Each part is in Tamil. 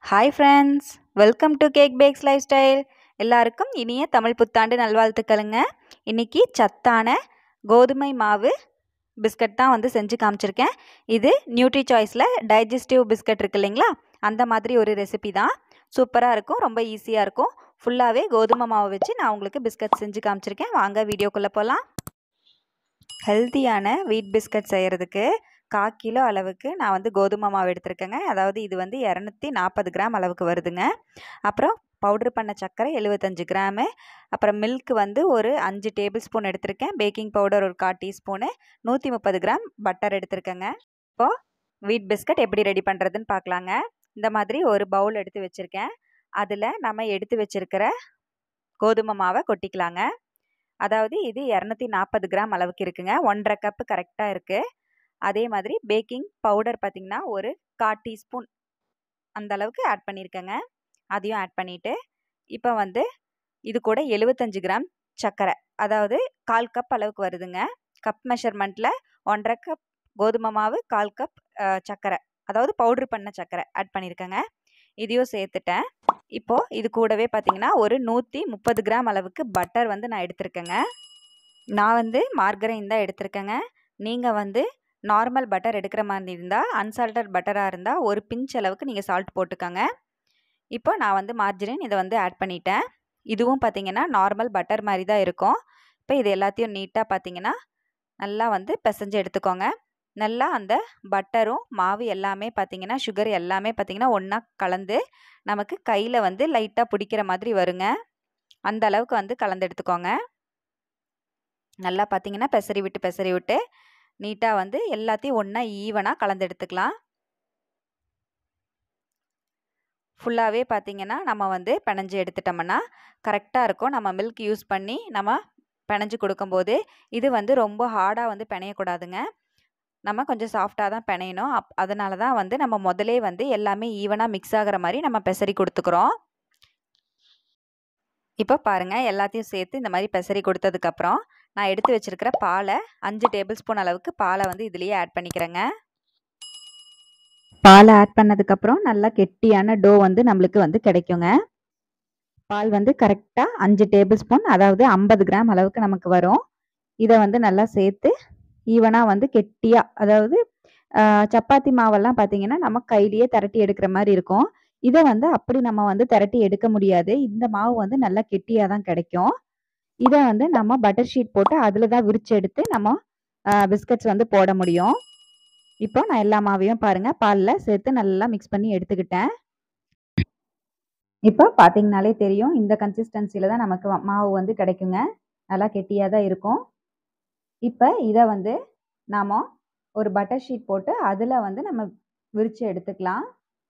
hi friends welcome to cake bakes lifestyle எல்லாருக்கும் இனிய தமிழ் புத்தாண்டு நல்வாழ்த்துக்களுங்க இன்றைக்கி சத்தான கோதுமை மாவு பிஸ்கட் தான் வந்து செஞ்சு காமிச்சிருக்கேன் இது நியூட்ரி சாய்ஸில் டைஜஸ்டிவ் பிஸ்கட் இருக்கு இல்லைங்களா அந்த மாதிரி ஒரு ரெசிபி தான் சூப்பராக இருக்கும் ரொம்ப ஈஸியாக இருக்கும் ஃபுல்லாகவே கோதுமை மாவு வச்சு நான் உங்களுக்கு பிஸ்கட் செஞ்சு காமிச்சிருக்கேன் வாங்க வீடியோக்குள்ளே போகலாம் ஹெல்த்தியான வீட் பிஸ்கட் செய்கிறதுக்கு கா கிலோ அளவுக்கு நான் வந்து கோதுமை மாவு எடுத்திருக்கேங்க அதாவது இது வந்து இரநூத்தி நாற்பது கிராம் அளவுக்கு வருதுங்க அப்புறம் பவுட்ரு பண்ண சர்க்கரை எழுபத்தஞ்சு கிராமு அப்புறம் மில்க் வந்து ஒரு அஞ்சு டேபிள் ஸ்பூன் எடுத்திருக்கேன் பேக்கிங் பவுடர் ஒரு கால் டீஸ்பூனு நூற்றி முப்பது கிராம் பட்டர் எடுத்திருக்கேங்க இப்போது வீட் பிஸ்கட் எப்படி ரெடி பண்ணுறதுன்னு பார்க்கலாங்க இந்த மாதிரி ஒரு பவுல் எடுத்து வச்சுருக்கேன் அதில் நம்ம எடுத்து வச்சுருக்கிற கோதுமை மாவை கொட்டிக்கலாங்க அதாவது இது இரநூத்தி நாற்பது கிராம் அளவுக்கு இருக்குங்க ஒன்றரை கப்பு கரெக்டாக இருக்குது அதே மாதிரி பேக்கிங் பவுடர் பார்த்திங்கன்னா ஒரு கால் டீஸ்பூன் அந்த அளவுக்கு ஆட் பண்ணியிருக்கேங்க அதையும் ஆட் பண்ணிவிட்டு இப்போ வந்து இது கூட எழுபத்தஞ்சு கிராம் சர்க்கரை அதாவது கால் கப் அளவுக்கு வருதுங்க கப் மெஷர்மெண்ட்டில் ஒன்றரை கப் கோதுமை மாவு கால் கப் சர்க்கரை அதாவது பவுட்ரு பண்ண சர்க்கரை ஆட் பண்ணியிருக்கேங்க இதையும் சேர்த்துட்டேன் இப்போது இது கூடவே பார்த்திங்கன்னா ஒரு நூற்றி முப்பது கிராம் அளவுக்கு பட்டர் வந்து நான் எடுத்திருக்கேங்க நான் வந்து மார்கரைன் தான் எடுத்திருக்கேங்க நீங்கள் வந்து நார்மல் பட்டர் எடுக்கிற மாதிரி இருந்தால் அன்சால்டட் பட்டராக இருந்தால் ஒரு பிஞ்ச் அளவுக்கு நீங்கள் சால்ட் போட்டுக்கோங்க இப்போ நான் வந்து மார்ஜரின் இதை வந்து ஆட் பண்ணிட்டேன் இதுவும் பார்த்திங்கன்னா நார்மல் பட்டர் மாதிரி தான் இருக்கும் இப்போ இது எல்லாத்தையும் நீட்டாக பார்த்திங்கன்னா நல்லா வந்து பிசைஞ்சு எடுத்துக்கோங்க நல்லா அந்த பட்டரும் மாவு எல்லாமே பார்த்திங்கன்னா சுகர் எல்லாமே பார்த்திங்கன்னா ஒன்றா கலந்து நமக்கு கையில் வந்து லைட்டாக பிடிக்கிற மாதிரி வருங்க அந்த அளவுக்கு வந்து கலந்து எடுத்துக்கோங்க நல்லா பார்த்திங்கன்னா பெசரி விட்டு பெசரி விட்டு நீட்டாக வந்து எல்லாத்தையும் ஒன்றா ஈவனாக கலந்து எடுத்துக்கலாம் ஃபுல்லாகவே பார்த்திங்கன்னா நம்ம வந்து பிணைஞ்சு எடுத்துட்டோம்னா கரெக்டாக இருக்கும் நம்ம மில்க் யூஸ் பண்ணி நம்ம பிணைஞ்சு கொடுக்கும்போது இது வந்து ரொம்ப ஹார்டாக வந்து பிணையக்கூடாதுங்க நம்ம கொஞ்சம் சாஃப்டாக தான் பிணையணும் அப் அதனால தான் வந்து நம்ம முதலே வந்து எல்லாமே ஈவனாக மிக்ஸ் ஆகிற மாதிரி நம்ம பெசரி கொடுத்துக்குறோம் இப்போ பாருங்கள் எல்லாத்தையும் சேர்த்து இந்த மாதிரி பெசரி கொடுத்ததுக்கப்புறம் நான் எடுத்து வச்சுருக்கிற பாலை அஞ்சு டேபிள் ஸ்பூன் அளவுக்கு பாலை வந்து இதுலேயே ஆட் பண்ணிக்கிறேங்க பாலை ஆட் பண்ணதுக்கப்புறம் நல்லா கெட்டியான டோ வந்து நம்மளுக்கு வந்து கிடைக்குங்க பால் வந்து கரெக்டாக அஞ்சு டேபிள் ஸ்பூன் அதாவது ஐம்பது கிராம் அளவுக்கு நமக்கு வரும் இதை வந்து நல்லா சேர்த்து ஈவனாக வந்து கெட்டியாக அதாவது சப்பாத்தி மாவெல்லாம் பார்த்தீங்கன்னா நம்ம கையிலேயே திரட்டி எடுக்கிற மாதிரி இருக்கும் இதை வந்து அப்படி நம்ம வந்து திரட்டி எடுக்க முடியாது இந்த மாவு வந்து நல்லா கெட்டியாக தான் கிடைக்கும் இதை வந்து நம்ம பட்டர் ஷீட் போட்டு அதில் தான் விரிச்சு எடுத்து நம்ம பிஸ்கட்ஸ் வந்து போட முடியும் இப்போ நான் எல்லா மாவையும் பாருங்கள் பாலில் சேர்த்து நல்லா மிக்ஸ் பண்ணி எடுத்துக்கிட்டேன் இப்போ பார்த்தீங்கனாலே தெரியும் இந்த கன்சிஸ்டன்சியில் தான் நமக்கு மாவு வந்து கிடைக்குங்க நல்லா கெட்டியாக தான் இருக்கும் இப்போ இதை வந்து நாம் ஒரு பட்டர் ஷீட் போட்டு அதில் வந்து நம்ம விரித்து எடுத்துக்கலாம்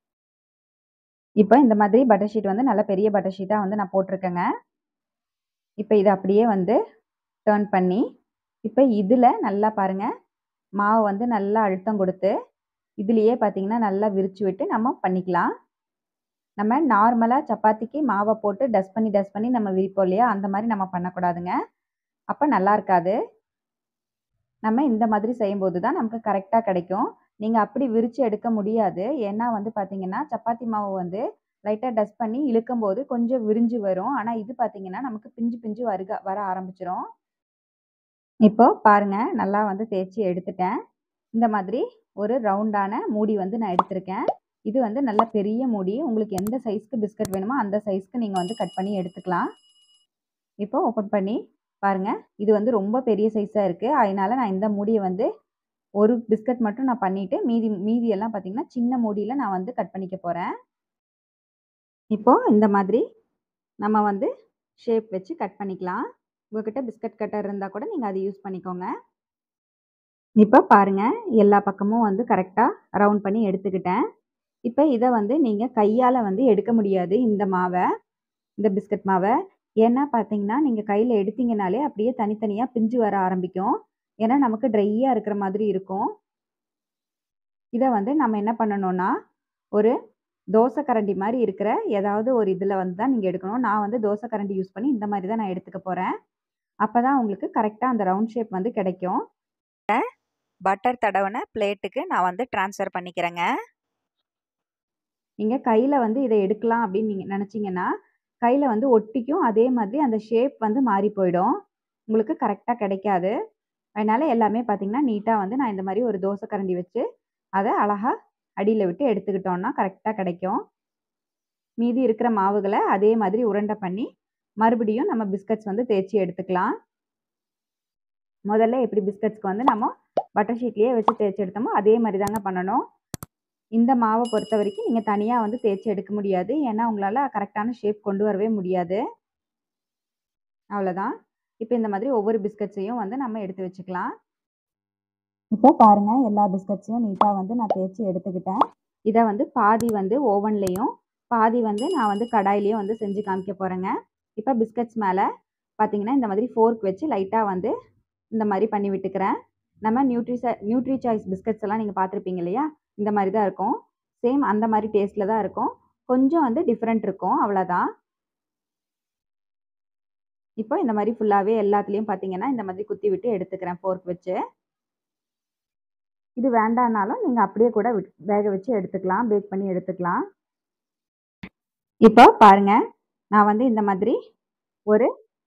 இப்போ இந்த மாதிரி பட்டர் ஷீட் வந்து நல்ல பெரிய பட்டர் ஷீட்டாக வந்து நான் போட்டிருக்கேங்க இப்போ இதை அப்படியே வந்து டேர்ன் பண்ணி இப்போ இதில் நல்லா பாருங்கள் மாவு வந்து நல்லா அழுத்தம் கொடுத்து இதுலேயே பார்த்தீங்கன்னா நல்லா விரித்து விட்டு நம்ம பண்ணிக்கலாம் நம்ம நார்மலாக சப்பாத்திக்கு மாவை போட்டு டஸ்ட் பண்ணி டஸ்ட் பண்ணி நம்ம விரிப்போம் இல்லையா அந்த மாதிரி நம்ம பண்ணக்கூடாதுங்க அப்போ நல்லா இருக்காது நம்ம இந்த மாதிரி செய்யும்போது தான் நமக்கு கரெக்டாக கிடைக்கும் நீங்கள் அப்படி விரித்து எடுக்க முடியாது ஏன்னா வந்து பார்த்தீங்கன்னா சப்பாத்தி மாவு வந்து லைட்டாக டஸ்ட் பண்ணி இழுக்கும் போது கொஞ்சம் விரிஞ்சு வரும் ஆனால் இது பார்த்தீங்கன்னா நமக்கு பிஞ்சு பிஞ்சு வருக வர ஆரம்பிச்சிரும் இப்போ பாருங்கள் நல்லா வந்து தேய்ச்சி எடுத்துட்டேன் இந்த மாதிரி ஒரு ரவுண்டான மூடி வந்து நான் எடுத்திருக்கேன் இது வந்து நல்ல பெரிய மூடி உங்களுக்கு எந்த சைஸ்க்கு பிஸ்கட் வேணுமோ அந்த சைஸ்க்கு நீங்கள் வந்து கட் பண்ணி எடுத்துக்கலாம் இப்போ ஓப்பன் பண்ணி பாருங்கள் இது வந்து ரொம்ப பெரிய சைஸாக இருக்குது அதனால் நான் இந்த மூடியை வந்து ஒரு பிஸ்கட் மட்டும் நான் பண்ணிவிட்டு மீதி மீதியெல்லாம் பார்த்திங்கன்னா சின்ன மூடியில் நான் வந்து கட் பண்ணிக்க போகிறேன் இப்போது இந்த மாதிரி நம்ம வந்து ஷேப் வச்சு கட் பண்ணிக்கலாம் உங்கள்கிட்ட பிஸ்கட் கட்டர் இருந்தால் கூட நீங்கள் அதை யூஸ் பண்ணிக்கோங்க இப்போ பாருங்கள் எல்லா பக்கமும் வந்து கரெக்டாக ரவுண்ட் பண்ணி எடுத்துக்கிட்டேன் இப்போ இதை வந்து நீங்கள் கையால் வந்து எடுக்க முடியாது இந்த மாவை இந்த பிஸ்கட் மாவை ஏன்னா பார்த்தீங்கன்னா நீங்கள் கையில் எடுத்தீங்கனாலே அப்படியே தனித்தனியாக பிஞ்சு வர ஆரம்பிக்கும் ஏன்னா நமக்கு ட்ரையாக இருக்கிற மாதிரி இருக்கும் இதை வந்து நம்ம என்ன பண்ணணும்னா ஒரு தோசை கரண்டி மாதிரி இருக்கிற ஏதாவது ஒரு இதில் வந்து தான் நீங்கள் எடுக்கணும் நான் வந்து தோசை கரண்டி யூஸ் பண்ணி இந்த மாதிரி தான் நான் எடுத்துக்க போகிறேன் அப்போ தான் உங்களுக்கு கரெக்டாக அந்த ரவுண்ட் ஷேப் வந்து கிடைக்கும் பட்டர் தடவின பிளேட்டுக்கு நான் வந்து ட்ரான்ஸ்ஃபர் பண்ணிக்கிறேங்க நீங்கள் கையில் வந்து இதை எடுக்கலாம் அப்படின்னு நீங்கள் நினச்சிங்கன்னா கையில் வந்து ஒட்டிக்கும் அதே மாதிரி அந்த ஷேப் வந்து மாறி போயிடும் உங்களுக்கு கரெக்டாக கிடைக்காது அதனால எல்லாமே பார்த்தீங்கன்னா நீட்டாக வந்து நான் இந்த மாதிரி ஒரு தோசை கரண்டி வச்சு அதை அழகாக அடியில் விட்டு எடுத்துக்கிட்டோம்னா கரெக்டாக கிடைக்கும் மீதி இருக்கிற மாவுகளை அதே மாதிரி உருண்டை பண்ணி மறுபடியும் நம்ம பிஸ்கட்ஸ் வந்து தேய்ச்சி எடுத்துக்கலாம் முதல்ல எப்படி பிஸ்கட்ஸ்க்கு வந்து நம்ம பட்டர் ஷீட்லேயே வச்சு தேய்ச்சி எடுத்தோமோ அதே மாதிரி தாங்க பண்ணணும் இந்த மாவை பொறுத்த வரைக்கும் நீங்கள் தனியாக வந்து தேய்ச்சி எடுக்க முடியாது ஏன்னா உங்களால் கரெக்டான ஷேப் கொண்டு வரவே முடியாது அவ்வளோதான் இப்போ இந்த மாதிரி ஒவ்வொரு பிஸ்கட்ஸையும் வந்து நம்ம எடுத்து வச்சுக்கலாம் இப்போ பாருங்கள் எல்லா பிஸ்கட்ஸையும் நீட்டாக வந்து நான் தேய்ச்சி எடுத்துக்கிட்டேன் இதை வந்து பாதி வந்து ஓவன்லேயும் பாதி வந்து நான் வந்து கடாயிலையும் வந்து செஞ்சு காமிக்க போகிறேங்க இப்போ பிஸ்கட்ஸ் மேலே பார்த்தீங்கன்னா இந்த மாதிரி ஃபோர்க் வச்சு லைட்டாக வந்து இந்த மாதிரி பண்ணி விட்டுக்கிறேன் நம்ம நியூட்ரி நியூட்ரி சாய்ஸ் பிஸ்கட்ஸ் எல்லாம் நீங்கள் பார்த்துருப்பீங்க இல்லையா இந்த மாதிரி தான் இருக்கும் சேம் அந்த மாதிரி டேஸ்ட்டில் தான் இருக்கும் கொஞ்சம் வந்து டிஃப்ரெண்ட் இருக்கும் அவ்வளோதான் இப்போ இந்த மாதிரி ஃபுல்லாகவே எல்லாத்துலேயும் பார்த்தீங்கன்னா இந்த மாதிரி குத்தி விட்டு எடுத்துக்கிறேன் ஃபோர்க் வச்சு இது வேண்டானாலும் நீங்கள் அப்படியே கூட வேக வச்சு எடுத்துக்கலாம் பேக் பண்ணி எடுத்துக்கலாம் இப்போ பாருங்க நான் வந்து இந்த மாதிரி ஒரு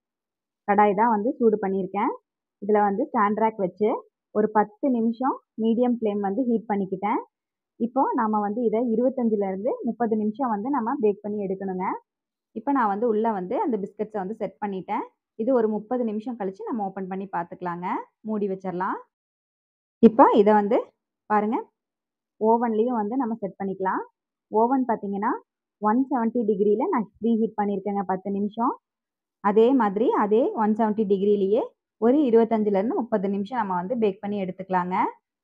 கடாய் தான் வந்து சூடு பண்ணியிருக்கேன் இதில் வந்து ஸ்டாண்ட் ரேக் வச்சு ஒரு பத்து நிமிஷம் மீடியம் ஃப்ளேம் வந்து ஹீட் பண்ணிக்கிட்டேன் இப்போ நம்ம வந்து இதை இருபத்தஞ்சிலேருந்து முப்பது நிமிஷம் வந்து நம்ம பேக் பண்ணி எடுக்கணுங்க இப்போ நான் வந்து உள்ளே வந்து அந்த பிஸ்கட்ஸை வந்து செட் பண்ணிட்டேன் இது ஒரு முப்பது நிமிஷம் கழித்து நம்ம ஓப்பன் பண்ணி பார்த்துக்கலாங்க மூடி வச்சிடலாம் இப்போ இதை வந்து பாருங்கள் ஓவன்லேயும் வந்து நம்ம செட் பண்ணிக்கலாம் ஓவன் பார்த்தீங்கன்னா ஒன் செவன்ட்டி டிகிரியில் நான் ப்ரீ ஹீட் பண்ணியிருக்கேங்க பத்து நிமிஷம் அதே மாதிரி அதே ஒன் செவன்ட்டி டிகிரிலேயே ஒரு இருபத்தஞ்சிலேருந்து முப்பது நிமிஷம் நம்ம வந்து பேக் பண்ணி எடுத்துக்கலாங்க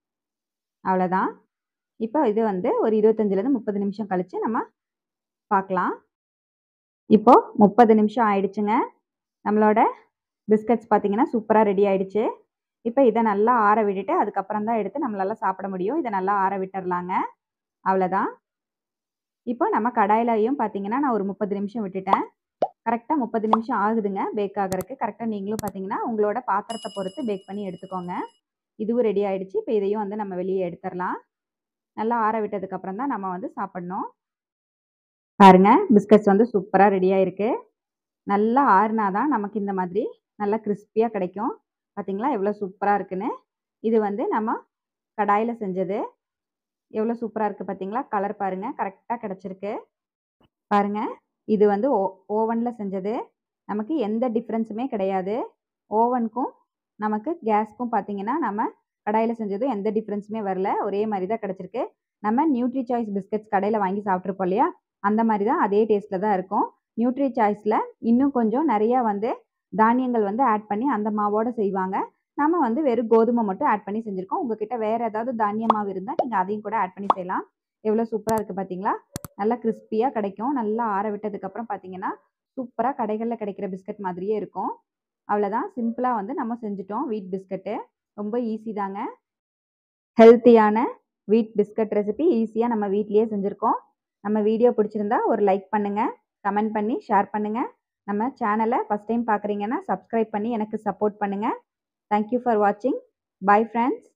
அவ்வளோதான் இப்போ இது வந்து ஒரு இருபத்தஞ்சிலேருந்து முப்பது நிமிஷம் கழித்து நம்ம பார்க்கலாம் இப்போது முப்பது நிமிஷம் ஆயிடுச்சுங்க நம்மளோட பிஸ்கட்ஸ் பார்த்தீங்கன்னா சூப்பராக ரெடி ஆயிடுச்சு இப்போ இதை நல்லா ஆற விட்டுட்டு அதுக்கப்புறம் தான் எடுத்து நம்மளால சாப்பிட முடியும் இதை நல்லா ஆற விட்டுறலாங்க அவ்வளோதான் இப்போ நம்ம கடாயிலையும் பார்த்தீங்கன்னா நான் ஒரு முப்பது நிமிஷம் விட்டுட்டேன் கரெக்டாக முப்பது நிமிஷம் ஆகுதுங்க பேக் ஆகிறதுக்கு கரெக்டாக நீங்களும் பார்த்தீங்கன்னா உங்களோட பாத்திரத்தை பொறுத்து பேக் பண்ணி எடுத்துக்கோங்க இதுவும் ரெடி ஆயிடுச்சு இப்போ இதையும் வந்து நம்ம வெளியே எடுத்துடலாம் நல்லா ஆற விட்டதுக்கப்புறம் தான் நம்ம வந்து சாப்பிட்ணும் பாருங்க பிஸ்கட்ஸ் வந்து சூப்பராக ரெடி ஆயிருக்கு நல்லா ஆறுனா தான் நமக்கு இந்த மாதிரி நல்லா கிறிஸ்பியாக கிடைக்கும் பார்த்தீங்களா எவ்வளோ சூப்பராக இருக்குன்னு இது வந்து நம்ம கடாயில் செஞ்சது எவ்வளோ சூப்பராக இருக்குது பார்த்தீங்களா கலர் பாருங்கள் கரெக்டாக கிடச்சிருக்கு பாருங்கள் இது வந்து ஓ ஓவனில் செஞ்சது நமக்கு எந்த டிஃப்ரென்ஸுமே கிடையாது ஓவனுக்கும் நமக்கு கேஸ்க்கும் பார்த்தீங்கன்னா நம்ம கடாயில் செஞ்சதும் எந்த டிஃப்ரென்ஸுமே வரல ஒரே மாதிரி தான் கிடச்சிருக்கு நம்ம நியூட்ரி சாய்ஸ் பிஸ்கட்ஸ் கடையில் வாங்கி சாப்பிட்ருப்போம் இல்லையா அந்த மாதிரி தான் அதே டேஸ்ட்டில் தான் இருக்கும் நியூட்ரி சாய்ஸில் இன்னும் கொஞ்சம் நிறையா வந்து தானியங்கள் வந்து ஆட் பண்ணி அந்த மாவோடு செய்வாங்க நம்ம வந்து வெறும் கோதுமை மட்டும் ஆட் பண்ணி செஞ்சுருக்கோம் உங்ககிட்ட வேறு ஏதாவது தானிய மாவு இருந்தால் நீங்கள் அதையும் கூட ஆட் பண்ணி செய்யலாம் எவ்வளோ சூப்பராக இருக்குது பார்த்தீங்களா நல்லா கிறிஸ்பியாக கிடைக்கும் நல்லா ஆற விட்டதுக்கப்புறம் பார்த்தீங்கன்னா சூப்பராக கடைகளில் கிடைக்கிற பிஸ்கட் மாதிரியே இருக்கும் அவ்வளோதான் சிம்பிளாக வந்து நம்ம செஞ்சுட்டோம் வீட் பிஸ்கட்டு ரொம்ப ஈஸி தாங்க ஹெல்த்தியான வீட் பிஸ்கட் ரெசிபி ஈஸியாக நம்ம வீட்லேயே செஞ்சுருக்கோம் நம்ம வீடியோ பிடிச்சிருந்தா ஒரு லைக் பண்ணுங்கள் கமெண்ட் பண்ணி ஷேர் பண்ணுங்கள் நம்ம சேனலை ஃபஸ்ட் டைம் பார்க்குறீங்கன்னா சப்ஸ்கிரைப் பண்ணி எனக்கு சப்போர்ட் பண்ணுங்கள் தேங்க்யூ ஃபார் வாட்சிங் பாய் ஃப்ரெண்ட்ஸ்